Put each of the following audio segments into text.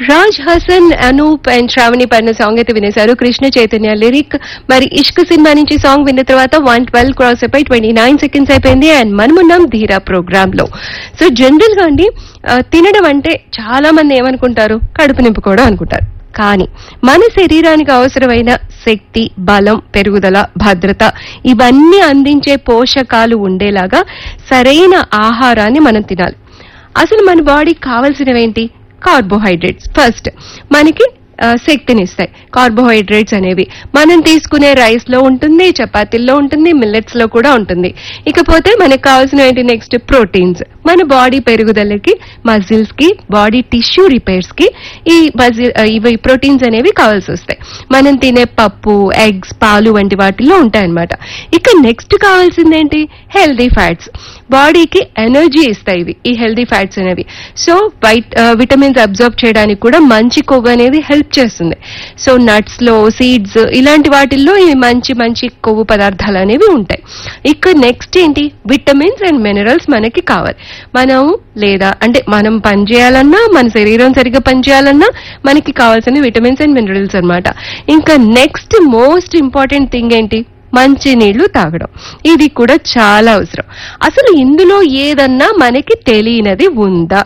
Raj Hasan Anoop and Sravani పడిన song అయితే వినేశారు Krishna Chaitanya lyric మరి ఇష్క్ సినిమా నుంచి సాంగ్ విన్న తర్వాత వన్ ట్వెల్వ్ క్రాస్ అయిపోయి ట్వంటీ నైన్ సెకండ్స్ అయిపోయింది అండ్ మనమున్నాం ధీరా ప్రోగ్రామ్ లో సో జనరల్ గా అండి ఆ, తినడం అంటే చాలా మంది ఏమనుకుంటారు కడుపు నింపుకోవడం అనుకుంటారు కానీ మన శరీరానికి అవసరమైన శక్తి బలం పెరుగుదల భద్రత ఇవన్నీ అందించే పోషకాలు ఉండేలాగా సరైన ఆహారాన్ని మనం తినాలి అసలు మన బాడీకి కావాల్సినవేంటి కార్బోహైడ్రేట్స్ ఫస్ట్ మనకి ఆ, శక్తినిస్తాయి కార్బోహైడ్రేట్స్ అనేవి మనం తీసుకునే రైస్ లో ఉంటుంది చపాతీల్లో ఉంటుంది మిల్లెట్స్ లో కూడా ఉంటుంది ఇకపోతే మనకు కావాల్సిన ఏంటి నెక్స్ట్ ప్రోటీన్స్ మన బాడీ పెరుగుదలకి మజిల్స్ కి బాడీ టిష్యూ రిపేర్స్ కి ఈ మజిల్ ఇవి ప్రోటీన్స్ అనేవి కావాల్సి వస్తాయి మనం తినే పప్పు ఎగ్స్ పాలు వంటి వాటిల్లో ఉంటాయన్నమాట ఇక నెక్స్ట్ కావాల్సింది ఏంటి హెల్దీ ఫ్యాట్స్ బాడీకి ఎనర్జీ ఇస్తాయి ఇవి ఈ హెల్దీ ఫ్యాట్స్ అనేవి సో వైట్ విటమిన్స్ అబ్జర్వ్ చేయడానికి కూడా మంచి కొవ్వు అనేది హెల్ప్ చేస్తుంది సో నట్స్ లో సీడ్స్ ఇలాంటి వాటిల్లో ఈ మంచి మంచి కొవ్వు పదార్థాలు అనేవి ఉంటాయి ఇక నెక్స్ట్ ఏంటి విటమిన్స్ అండ్ మినరల్స్ మనకి కావాలి మనం లేదా అంటే మనం పని చేయాలన్నా మన శరీరం సరిగ్గా పనిచేయాలన్నా మనకి కావాల్సిన విటమిన్స్ అండ్ మినరల్స్ అన్నమాట ఇంకా నెక్స్ట్ మోస్ట్ ఇంపార్టెంట్ థింగ్ ఏంటి మంచి నీళ్లు తాగడం ఇది కూడా చాలా అవసరం అసలు ఇందులో ఏదన్నా మనకి తెలియనిది ఉందా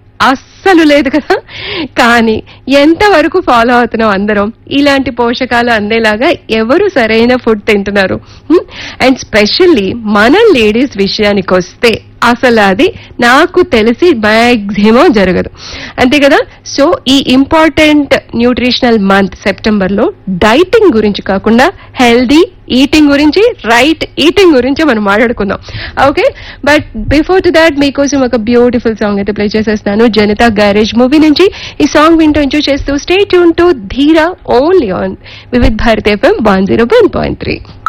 అస్సలు లేదు కదా కానీ ఎంతవరకు ఫాలో అవుతున్నాం అందరం ఇలాంటి పోషకాలు అందేలాగా ఎవరు సరైన ఫుడ్ తింటున్నారు అండ్ స్పెషల్లీ మన లేడీస్ విషయానికి వస్తే అసలు అది నాకు తెలిసి మ్యాక్సిమం జరగదు అంతే కదా సో ఈ ఇంపార్టెంట్ న్యూట్రిషనల్ మంత్ సెప్టెంబర్ లో డైటింగ్ గురించి కాకుండా హెల్దీ ఈటింగ్ గురించి రైట్ ఈటింగ్ గురించి మనం మాట్లాడుకుందాం okay but before to that మీకోసం ఒక బ్యూటిఫుల్ సాంగ్ అయితే ప్లే చేసేస్తాను జనతా గ్యారేజ్ మూవీ నుంచి ఈ సాంగ్ వింటూ ఎంజాయ్ చేస్తూ stay tune to Dheera only on Vividh Bharat FM one zero one point three